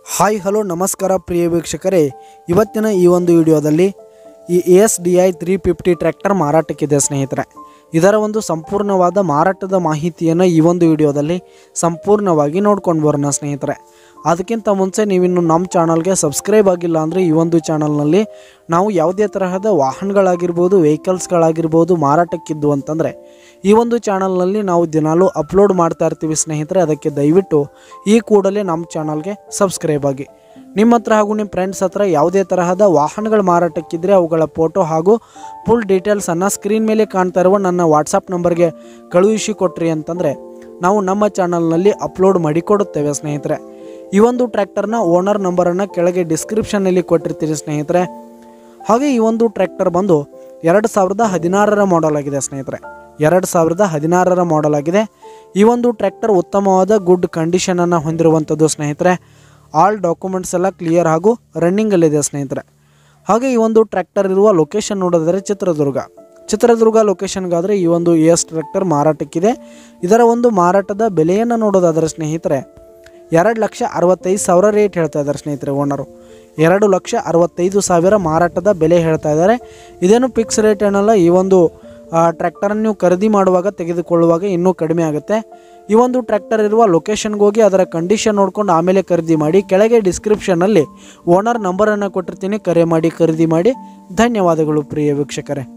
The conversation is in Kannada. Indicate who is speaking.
Speaker 1: ಹಾಯ್ ಹಲೋ ನಮಸ್ಕಾರ ಪ್ರಿಯ ವೀಕ್ಷಕರೇ ಇವತ್ತಿನ ಈ ಒಂದು ವಿಡಿಯೋದಲ್ಲಿ ಈ A S D I three fifty tractor ಮಾರಾಟಕ್ಕಿದೆ ಸ್ನೇಹಿತರೆ ಇದರ ಒಂದು ಸಂಪೂರ್ಣವಾದ ಮಾರಾಟದ ಮಾಹಿತಿಯನ್ನು ಈ ಒಂದು ವಿಡಿಯೋದಲ್ಲಿ ಸಂಪೂರ್ಣವಾಗಿ ನೋಡ್ಕೊಂಡು ಬರೋಣ ಸ್ನೇಹಿತರೆ ಅದಕ್ಕಿಂತ ಮುಂಚೆ ನೀವಿನ್ನು ನಮ್ಮ ಚಾನಲ್ಗೆ ಸಬ್ಸ್ಕ್ರೈಬ್ ಆಗಿಲ್ಲ ಅಂದರೆ ಈ ಒಂದು ಚಾನಲ್ನಲ್ಲಿ ನಾವು ಯಾವುದೇ ತರಹದ ವಾಹನಗಳಾಗಿರ್ಬೋದು ವೆಹಿಕಲ್ಸ್ಗಳಾಗಿರ್ಬೋದು ಮಾರಾಟಕ್ಕಿದ್ದು ಅಂತಂದರೆ ಈ ಒಂದು ಚಾನಲ್ನಲ್ಲಿ ನಾವು ದಿನಾಲೂ ಅಪ್ಲೋಡ್ ಮಾಡ್ತಾ ಇರ್ತೀವಿ ಸ್ನೇಹಿತರೆ ಅದಕ್ಕೆ ದಯವಿಟ್ಟು ಈ ಕೂಡಲೇ ನಮ್ಮ ಚಾನಲ್ಗೆ ಸಬ್ಸ್ಕ್ರೈಬ್ ಆಗಿ ನಿಮ್ಮ ಹತ್ರ ಹಾಗೂ ನಿಮ್ಮ ಫ್ರೆಂಡ್ಸ್ ಹತ್ರ ಯಾವುದೇ ತರಹದ ವಾಹನಗಳು ಮಾರಾಟಕ್ಕಿದ್ರೆ ಅವುಗಳ ಫೋಟೋ ಹಾಗೂ ಫುಲ್ ಡೀಟೇಲ್ಸನ್ನು ಸ್ಕ್ರೀನ್ ಮೇಲೆ ಕಾಣ್ತಾ ಇರುವ ನನ್ನ ವಾಟ್ಸಪ್ ನಂಬರ್ಗೆ ಕಳುಹಿಸಿ ಕೊಟ್ರಿ ಅಂತಂದರೆ ನಾವು ನಮ್ಮ ಚಾನಲ್ನಲ್ಲಿ ಅಪ್ಲೋಡ್ ಮಾಡಿ ಕೊಡುತ್ತೇವೆ ಸ್ನೇಹಿತರೆ ಈ ಒಂದು ಟ್ರ್ಯಾಕ್ಟರ್ನ ಓನರ್ ನಂಬರನ್ನು ಕೆಳಗೆ ಡಿಸ್ಕ್ರಿಪ್ಷನ್ನಲ್ಲಿ ಕೊಟ್ಟಿರ್ತೀರಿ ಸ್ನೇಹಿತರೆ ಹಾಗೆ ಈ ಒಂದು ಟ್ರ್ಯಾಕ್ಟರ್ ಬಂದು ಎರಡು ಸಾವಿರದ ಹದಿನಾರರ ಮಾಡೆಲ್ ಆಗಿದೆ ಸ್ನೇಹಿತರೆ ಎರಡು ಸಾವಿರದ ಹದಿನಾರರ ಮಾಡೆಲ್ ಆಗಿದೆ ಈ ಒಂದು ಟ್ರ್ಯಾಕ್ಟರ್ ಉತ್ತಮವಾದ ಗುಡ್ ಕಂಡೀಷನನ್ನು ಹೊಂದಿರುವಂಥದ್ದು ಸ್ನೇಹಿತರೆ ಆಲ್ ಡಾಕ್ಯುಮೆಂಟ್ಸ್ ಎಲ್ಲ ಕ್ಲಿಯರ್ ಹಾಗೂ ರನ್ನಿಂಗಲ್ಲಿದೆ ಸ್ನೇಹಿತರೆ ಹಾಗೆ ಈ ಒಂದು ಟ್ರ್ಯಾಕ್ಟರ್ ಇರುವ ಲೊಕೇಶನ್ ನೋಡೋದಾದರೆ ಚಿತ್ರದುರ್ಗ ಚಿತ್ರದುರ್ಗ ಲೊಕೇಶನ್ಗಾದರೆ ಈ ಒಂದು ಎ ಎಸ್ ಟ್ರ್ಯಾಕ್ಟರ್ ಮಾರಾಟಕ್ಕಿದೆ ಇದರ ಒಂದು ಮಾರಾಟದ ಬೆಲೆಯನ್ನು ನೋಡೋದಾದರೆ ಸ್ನೇಹಿತರೆ ಎರಡು ಲಕ್ಷ ಅರವತ್ತೈದು ಸಾವಿರ ರೇಟ್ ಹೇಳ್ತಾ ಇದ್ದಾರೆ ಸ್ನೇಹಿತರೆ ಓನರು ಎರಡು ಲಕ್ಷ ಅರವತ್ತೈದು ಸಾವಿರ ಮಾರಾಟದ ಬೆಲೆ ಹೇಳ್ತಾ ಇದ್ದಾರೆ ಇದೇನು ಫಿಕ್ಸ್ ರೇಟ್ ಏನಲ್ಲ ಈ ಒಂದು ಟ್ರ್ಯಾಕ್ಟರನ್ನು ನೀವು ಖರೀದಿ ಮಾಡುವಾಗ ತೆಗೆದುಕೊಳ್ಳುವಾಗ ಇನ್ನೂ ಕಡಿಮೆ ಆಗುತ್ತೆ ಈ ಒಂದು ಟ್ರ್ಯಾಕ್ಟರ್ ಇರುವ ಲೊಕೇಶನ್ಗೆ ಹೋಗಿ ಅದರ ಕಂಡೀಷನ್ ನೋಡ್ಕೊಂಡು ಆಮೇಲೆ ಖರೀದಿ ಮಾಡಿ ಕೆಳಗೆ ಡಿಸ್ಕ್ರಿಪ್ಷನ್ನಲ್ಲಿ ಓನರ್ ನಂಬರನ್ನು ಕೊಟ್ಟಿರ್ತೀನಿ ಕರೆ ಮಾಡಿ ಖರೀದಿ ಮಾಡಿ ಧನ್ಯವಾದಗಳು ಪ್ರಿಯ ವೀಕ್ಷಕರೇ